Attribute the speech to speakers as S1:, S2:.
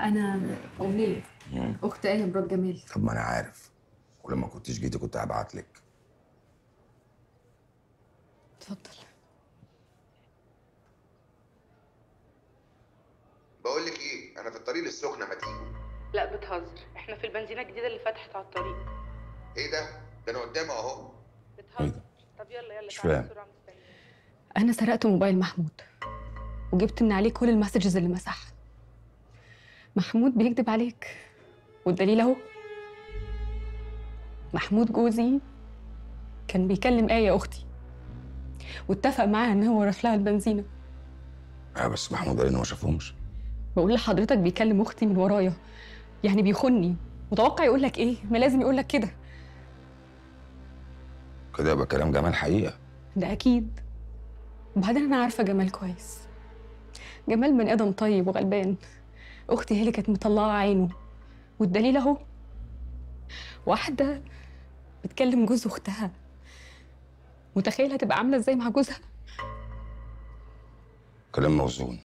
S1: انا امنيه
S2: مم.
S1: اخت ايه مرات جمال
S2: طب ما انا عارف ولما كنتش جيتي كنت هبعت لك
S1: اتفضل
S3: بقول لك ايه انا في الطريق للسخنه ما تيجوا
S4: لا بتهزر احنا في البنزينة الجديدة اللي فتحت على الطريق
S3: ايه ده ده انا قدامي اهو
S2: إيه
S4: بتهزر
S2: ده؟
S4: طب يلا يلا
S2: مش
S4: تعالى
S2: فاهم.
S4: بسرعة مستنيين
S1: انا سرقت موبايل محمود وجبت من عليه كل المسجز اللي مسحها محمود بيكذب عليك والدليل اهو محمود جوزي كان بيكلم آية أختي واتفق معاها إن هو يروح لها البنزينة
S2: اه بس محمود قال انه ما شافهمش
S1: بقول لحضرتك بيكلم أختي من ورايا يعني بيخوني متوقع يقول لك إيه؟ ما لازم يقول لك كده
S2: كده يبقى كلام جمال حقيقه
S1: ده أكيد وبعدين أنا عارفة جمال كويس جمال من آدم طيب وغلبان أختي هي اللي كانت مطلعة عينه والدليل أهو واحدة بتكلم جوز أختها متخيلة تبقى عاملة إزاي مع جوزها
S2: كلام موزون